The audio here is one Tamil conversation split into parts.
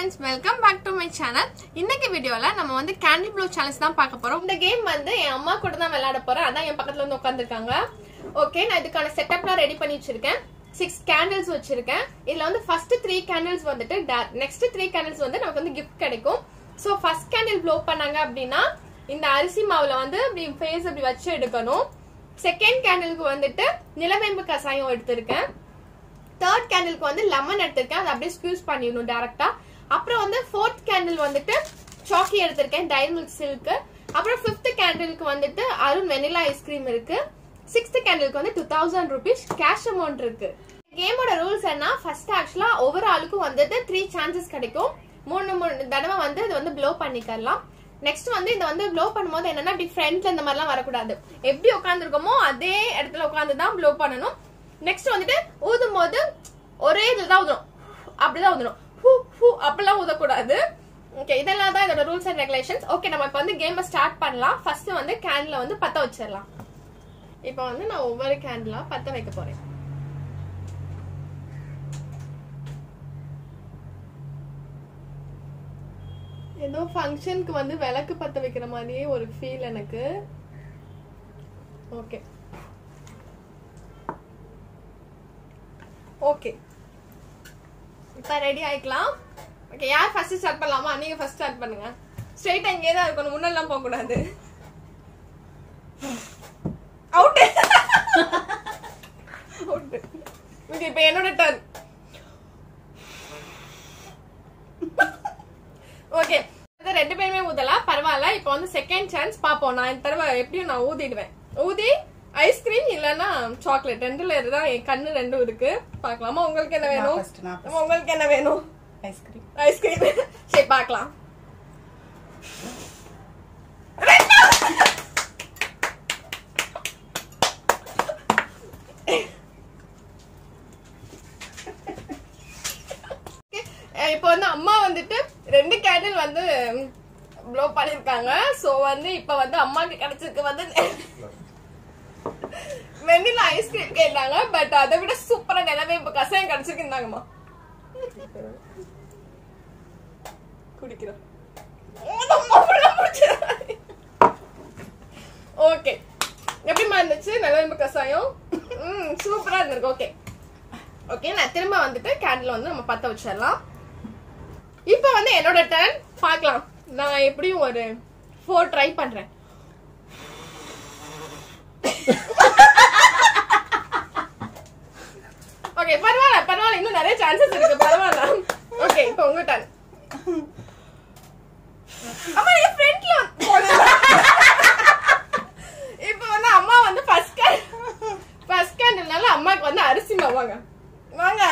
Friends welcome back to my channel இன்னைக்கு வீடியோல நம்ம வந்து கேண்டில் ப்ளூ சேலஞ்ச் தான் பார்க்க போறோம் இந்த கேம் வந்து என் அம்மா கூட தான் விளையாட போறேன் அதான் என் பக்கத்துல வந்து உட்காந்துருக்காங்க ஓகே நான் இதுக்கான செட்டப்லாம் ரெடி பண்ணி வச்சிருக்கேன் சிக்ஸ் கேண்டில்ஸ் வச்சிருக்கேன் இதுல வந்து ஃபர்ஸ்ட் த்ரீ கேண்டில்ஸ் வந்துட்டு நெக்ஸ்ட் த்ரீ கேண்டில்ஸ் வந்து நமக்கு வந்து கிஃப்ட் கிடைக்கும் ஸோ ஃபர்ஸ்ட் கேண்டில் ப்ளோ பண்ணாங்க அப்படின்னா இந்த அரிசி மாவுல வந்து இப்படி ஃபேஸ் அப்படி வச்சு எடுக்கணும் செகண்ட் கேண்டிலுக்கு வந்துட்டு நிலவேம்பு கசாயம் எடுத்திருக்கேன் தேர்ட் கேண்டிலுக்கு வந்து லெமன் எடுத்திருக்கேன் அதை அப்படியே ஸ்க்யூஸ் பண்ணிடணும் டேரக்டா அப்புறம் வந்து ஃபோர்த் கேண்டில் வந்துட்டு சாக்கி எடுத்திருக்கேன் டைரி மில்க் சில்க் அப்புறம் ஃபிஃப்த் கேண்டிலுக்கு வந்துட்டு அருண் வெனிலா ஐஸ்கிரீம் இருக்கு சிக்ஸ்த் கேண்டிலுக்கு வந்து two thousand rupees cash amount இருக்கு கேமோட ரூல்ஸ் என்ன ஃபர்ஸ்ட் ஆக்சுவலா ஒவ்வொரு ஆளுக்கும் வந்துட்டு த்ரீ சான்சஸ் கிடைக்கும் மூணு மூணு தடவை வந்து இது வந்து ப்ளோ பண்ணிக்கலாம் நெக்ஸ்ட் வந்து இதை வந்து ப்ளோ பண்ணும்போது என்னன்னா இப்படி ஃப்ரண்ட்ல இந்த மாதிரிலாம் வரக்கூடாது எப்படி உட்காந்துருக்கோமோ அதே இடத்துல உட்காந்து தான் ப்ளோ பண்ணணும் நெக்ஸ்ட் வந்துட்டு ஊதும் போது ஒரே இதுல தான் ஊதணும் அப்படிதான் ஊதணும் ஹூ ஹூ அப்படிலாம் ஊதக்கூடாது ஓகே இதெல்லாம் தான் இதோட ரூல்ஸ் அண்ட் ரெகுலேஷன்ஸ் ஓகே நம்ம இப்போ வந்து கேமை ஸ்டார்ட் பண்ணலாம் ஃபர்ஸ்ட் வந்து கேண்டில் வந்து பத்த வச்சிடலாம் இப்போ வந்து நான் ஒவ்வொரு கேண்டிலா பத்த வைக்க போறேன் ஏதோ ஃபங்க்ஷனுக்கு வந்து விளக்கு பத்த வைக்கிற மாதிரியே ஒரு ஃபீல் எனக்கு ஓகே ஓகே இப்போ ரெடி ஆயிக்கலாம் ஓகே யார் ஃபர்ஸ்ட் ஸ்டார்ட் பண்ணலாமா நீங்க ஃபர்ஸ்ட் ஸ்டார்ட் பண்ணுங்க ஸ்ட்ரைட்டா இங்கே தான் இருக்கணும் முன்னெல்லாம் போக கூடாது அவுட் அவுட் ஓகே இப்போ என்னோட டர்ன் ஓகே ரெண்டு பேருமே ஊதலாம் பரவாயில்ல இப்போ வந்து செகண்ட் சான்ஸ் பாப்போம் நான் இந்த தடவை எப்படியும் நான் ஊதிடுவேன் ஊதி ஐஸ்கிரீம் இல்லனா சாக்லேட் ரெண்டுல தான் என் கண்ணு ரெண்டும் இருக்கு பார்க்கலாமா உங்களுக்கு என்ன வேணும் first, நான் first. உங்களுக்கு என்ன வேணும் ஐஸ்கிரீம் ஐஸ்கிரீம் சரி பார்க்கலாம் இப்போ வந்து அம்மா வந்துட்டு ரெண்டு கேண்டில் வந்து ப்ளோ பண்ணிருக்காங்க சோ வந்து இப்போ வந்து அம்மாக்கு கிடைச்சிருக்கு வந்து வெண்ணிலா ஐஸ்கிரீம் கேட்டாங்க பட் அதை விட சூப்பரா நிலவே இப்ப கசாயம் கிடைச்சிருக்குந்தாங்கம்மா குடிக்கிறோம் ஓகே எப்படிமா இருந்துச்சு நிலவேம்பு கசாயம் ம் சூப்பரா இருந்திருக்கு ஓகே ஓகே நான் திரும்ப வந்துட்டு கேண்டில் வந்து நம்ம பத்த வச்சிடலாம் இப்போ வந்து என்னோட டர்ன் பார்க்கலாம் நான் எப்படியும் ஒரு ஃபோர் ட்ரை பண்றேன் ஓகே பரவாயில்ல பரவாயில்ல இன்னும் நிறைய சான்சஸ் இருக்கு பரவாயில்ல ஓகே இப்போ உங்க டர்ன் அம்மா என் ஃப்ரெண்ட்ல இப்போ வந்து அம்மா வந்து ஃபர்ஸ்ட் கேன் ஃபர்ஸ்ட் கேண்டல்னால அம்மாக்கு வந்து அரிசி மாவு வாங்க வாங்க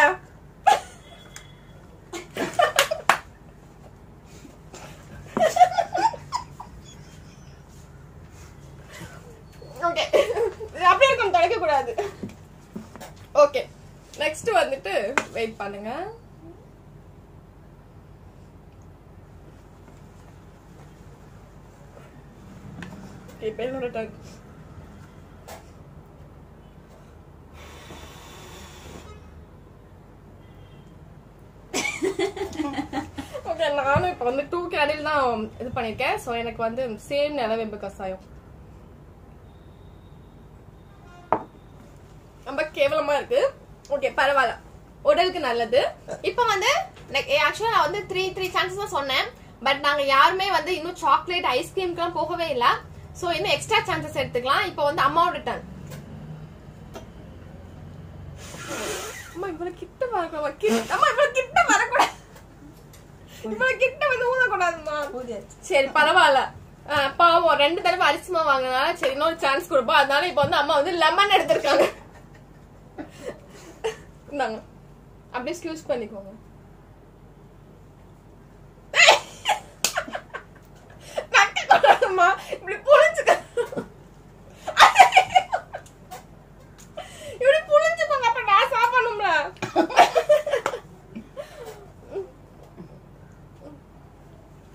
ஓகே அப்படியே இருக்கும் தொலைக்க கூடாது ஓகே நெக்ஸ்ட் வந்துட்டு வெயிட் பண்ணுங்க இப்போ என்னோட டர்ன் ஓகே நானும் இப்போ வந்து டூ கேண்டில் தான் இது பண்ணியிருக்கேன் ஸோ எனக்கு வந்து சேம் நிலவேம்பு கசாயம் ரொம்ப கேவலமா இருக்கு ஓகே பரவாயில்ல உடலுக்கு நல்லது இப்போ வந்து ஆக்சுவலா நான் வந்து த்ரீ த்ரீ சான்சஸ் தான் சொன்னேன் பட் நாங்க யாருமே வந்து இன்னும் சாக்லேட் ஐஸ்கிரீம்க்குலாம் போகவே இல்ல சோ இன்னும் எக்ஸ்ட்ரா சான்சஸ் எடுத்துக்கலாம் இப்போ வந்து அம்மாவோட டர்ன் அம்மா இவ்வளவு கிட்ட வரக்கூடாது கிட்ட அம்மா இவ்வளவு கிட்ட வரக்கூடாது இவ்வளவு கிட்ட வந்து ஊதக்கூடாதுமா ஊதியாச்சு சரி பரவாயில்ல அஹ் பாவம் ரெண்டு தடவை அரிசி மாவு வாங்கினால சரி இன்னொரு சான்ஸ் கொடுப்போம் அதனால இப்போ வந்து அம்மா வந்து லெமன் எடுத்திருக்காங்க இந்தாங்க அப்படியே ஸ்கியூஸ் பண்ணிக்கோங்க நக்கி கொள்ளாதம்மா. இப்படி புழிஞ்சுக்க இப்படி புழிஞ்சுக்கோங்க அப்ப நான் சாப்பிடணும்ல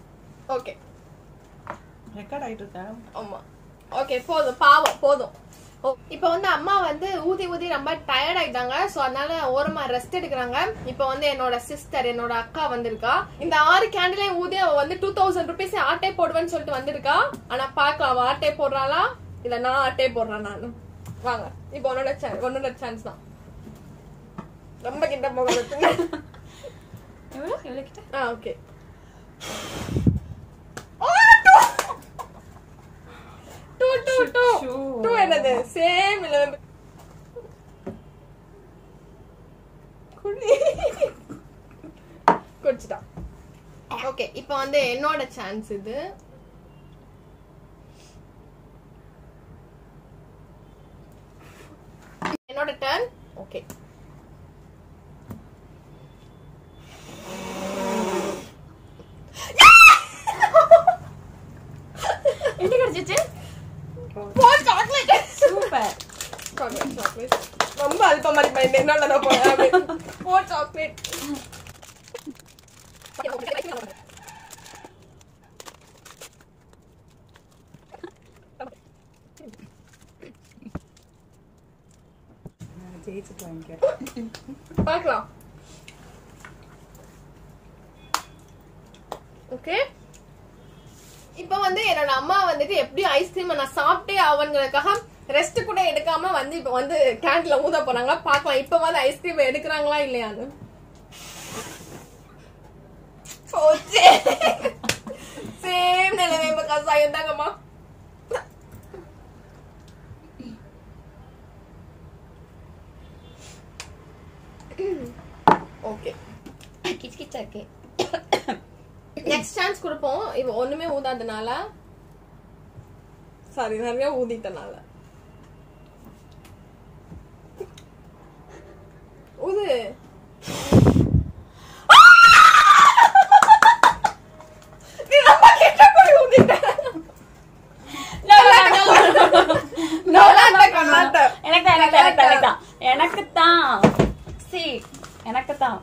ஓகே ரெக்கார்ட் ஆயிட்டு இருக்கா ஆமா ஓகே போதும் பாவம் போதும் ஓ இப்போ வந்து அம்மா வந்து ஊதி ஊதி ரொம்ப டயர்ட் ஆயிட்டாங்க சோ அதனால ஓரமா ரெஸ்ட் எடுக்கிறாங்க இப்போ வந்து என்னோட சிஸ்டர் என்னோட அக்கா வந்திருக்கா இந்த ஆறு கேண்டிலையும் ஊதி அவ வந்து டூ தௌசண்ட் ருபீஸ் ஆட்டே போடுவேன்னு சொல்லிட்டு வந்திருக்கா ஆனா பாக்கலாம் அவ ஆட்டே போடுறாளா இல்ல நான் ஆட்டே போடுறேன் நானு வாங்க இப்போ உன்னோட சான்ஸ் உன்னோட சான்ஸ் தான் ரொம்ப கிட்ட போகிறது எவ்வளோ எவ்வளோ கிட்ட ஆ okay two two two Sure. Two என்னது சேம் இல்ல குடி குடிச்சிட்டா ஓகே இப்போ வந்து என்னோட சான்ஸ் இது என்னோட டர்ன் ஓகே என்ன கிடைச்சிச்சு போல் சாக்லேட் சூப்பர் சாக்லேட் சாக்லேட் ரொம்ப அல்பமாரி மைண்ட் என்னால தான் போறேன் போல் சாக்லேட் ஜெயிச்சுட்டு வாங்கிக்கிறேன் பார்க்கலாம் ஓகே இப்போ வந்து என்னோட அம்மா வந்துட்டு எப்படி ஐஸ்கிரீம் நான் சாப்பிட்டே ஆவணுங்கிறதுக்காக ரெஸ்ட் கூட எடுக்காம வந்து இப்போ வந்து கேன்ல ஊத போறாங்க பார்க்கலாம் இப்போ வந்து ஐஸ்கிரீம் எடுக்கிறாங்களா இல்லையான்னு போச்சே சேம் நிலைமை இப்ப கசாயம் தாங்கம்மா ஓகே கிச் கிச்சா இருக்கு நெக்ஸ்ட் சான்ஸ் கொடுப்போம் இவ ஒண்ணுமே ஊதாதனால சாரி நிறைய ஊதிட்டனால ஊது நீ ரொம்ப கிட்ட போய் ஊதிட்ட. நல்லாட்ட கண்ணாட்ட. எனக்கு தான் எனக்கு தான் எனக்கு தான், எனக்கு தான் எனக்கு தான் சி எனக்கு தான்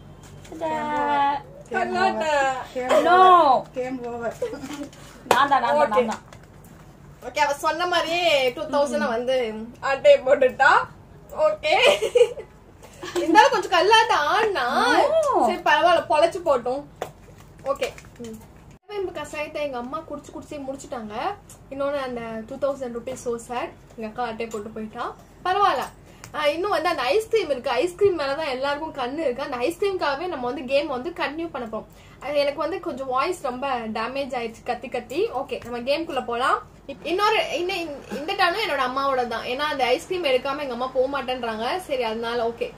கண்ணாட்ட. நோ கேம் ஓவர் நான் தான் நான் தான் நான் தான் ஓகே அவ சொன்ன மாதிரியே டூ தௌசண்ட் வந்து அட்டை போட்டுட்டா ஓகே இருந்தாலும் கொஞ்சம் கல்லாட்ட ஆடினா ஓ. சரி பரவாயில்ல பொழைச்சு போட்டோம் ஓகே வேம்பு கஷாயத்தை எங்க அம்மா குடிச்சு குடிச்சு முடிச்சுட்டாங்க இன்னொன்னு அந்த two thousand rupees so sir எங்க அக்கா அட்டை போட்டு போயிட்டா பரவாயில்ல ஆஹ் இன்னும் வந்து அந்த ஐஸ்கிரீம் இருக்கு ஐஸ்கிரீம் மேலதான் எல்லாருக்கும் கண்ணு இருக்கு அந்த ஐஸ்கிரீம்காகவே நம்ம வந்து கேம் வந்து கண்டினியூ பண்ண போறோம் அது எனக்கு வந்து கொஞ்சம் வாய்ஸ் ரொம்ப டேமேஜ் ஆயிடுச்சு கத்தி கத்தி ஓகே நம்ம கேம்குள்ள போலாம் இப்- இன்னொரு இன்ன- இந்த டானும் என்னோட அம்மாவோட தான் ஏன்னா அந்த ஐஸ்கிரீம் எடுக்காம எங்க அம்மா போக மாட்டேன்றாங்க சரி அதனால ஓகே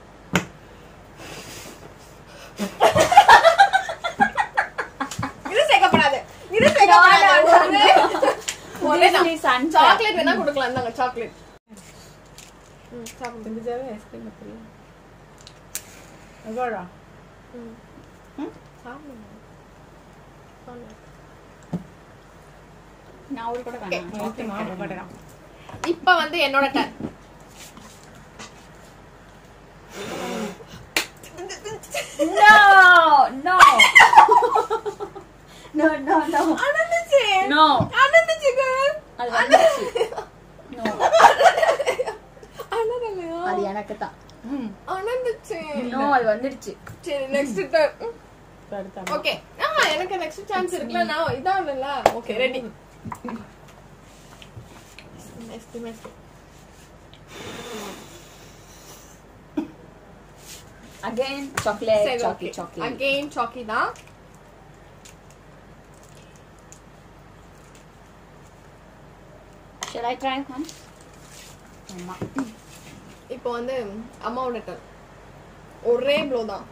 இது சேர்க்கப்படாது இது சேர்க்கப்படாது ஒரே This is unfair. சாக்லேட் வேணா கொடுக்கலாம் தாங்க சாக்லேட் ம் சாப்பிட்டு இருந்துச்சாவே ஐஸ்கிரீம் அப்படி எவ்வளோ ம் சாப்பிடுங்க சாப்பிடுங்க. நான் ஒரு கூட வேணாம் ஓகே மாவு போடுறோம் இப்ப வந்து என்னோட turn No, no. No, no, no. அனந்துச்சு No. அனந்துச்சுங்க அது வந்துருச்சு. No. அனதலையா அது எனக்கு தான் ம் அனந்துச்சு நோ அது வந்துடுச்சு சரி நெக்ஸ்ட் டர்ன் அடுத்த ஓகே ஆ எனக்கு நெக்ஸ்ட் சான்ஸ் இருக்குல்ல நான் இதான் இல்ல okay ready next next again chocolate சரி சாக்கி ஓகே சாக்கி அகைன் சாக்கி தான் Shall I try one? ஆமா இப்போ வந்து அம்மாவோட டர்ன் ஒரே ப்ளோ தான்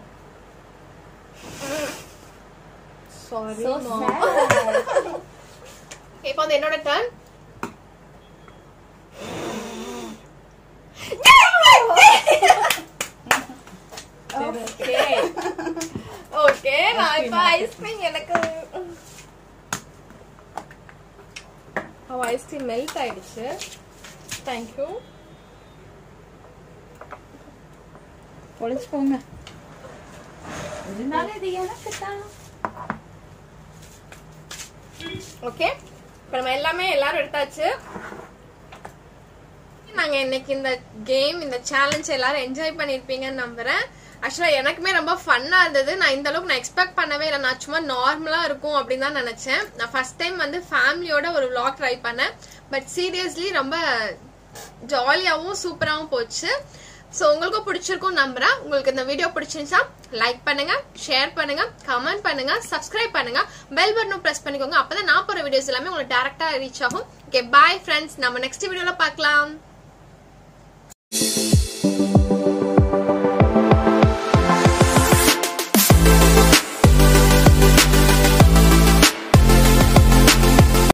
சாரி So sad. இப்போ வந்து என்னோட டர்ன் Okay. ஓகே நான் இப்போ ஐஸ்கிரீம் எனக்கு அவ ஐஸ்கிரீம் மெல்ட் ஆயிடுச்சு தேங்க்யூ பொழிச்சு போங்க இருந்தாலும் இது எனக்கு தான் ஓகே இப்போ நம்ம எல்லாமே எல்லாரும் எடுத்தாச்சு நாங்க இன்னைக்கு இந்த கேம் இந்த சேலஞ்ச் எல்லாரும் என்ஜாய் பண்ணிருப்பீங்கன்னு நம்புறேன் ஆக்சுவலா எனக்குமே ரொம்ப ஃபன்னா இருந்தது நான் இந்த அளவுக்கு நான் எக்ஸ்பெக்ட் பண்ணவே இல்லை நான் சும்மா நார்மலா இருக்கும் அப்படின்னு தான் நினைச்சேன் நான் ஃபர்ஸ்ட் டைம் வந்து ஃபேமிலியோட ஒரு vlog ட்ரை பண்ணேன் பட் சீரியஸ்லி ரொம்ப ஜாலியாவும் சூப்பராகவும் போச்சு ஸோ உங்களுக்கும் பிடிச்சிருக்கும் நம்புறேன் உங்களுக்கு இந்த வீடியோ பிடிச்சிருந்துச்சா லைக் பண்ணுங்க ஷேர் பண்ணுங்க கமெண்ட் பண்ணுங்க சப்ஸ்கிரைப் பண்ணுங்க பெல் பட்டனும் பிரஸ் பண்ணிக்கோங்க அப்பதான் நான் போற வீடியோஸ் எல்லாமே உங்களுக்கு டேரக்டா ரீச் ஆகும் ஓகே பாய் ஃப்ரெண்ட்ஸ் நம்ம நெக்ஸ்ட் வீடியோல பார்க்கலாம்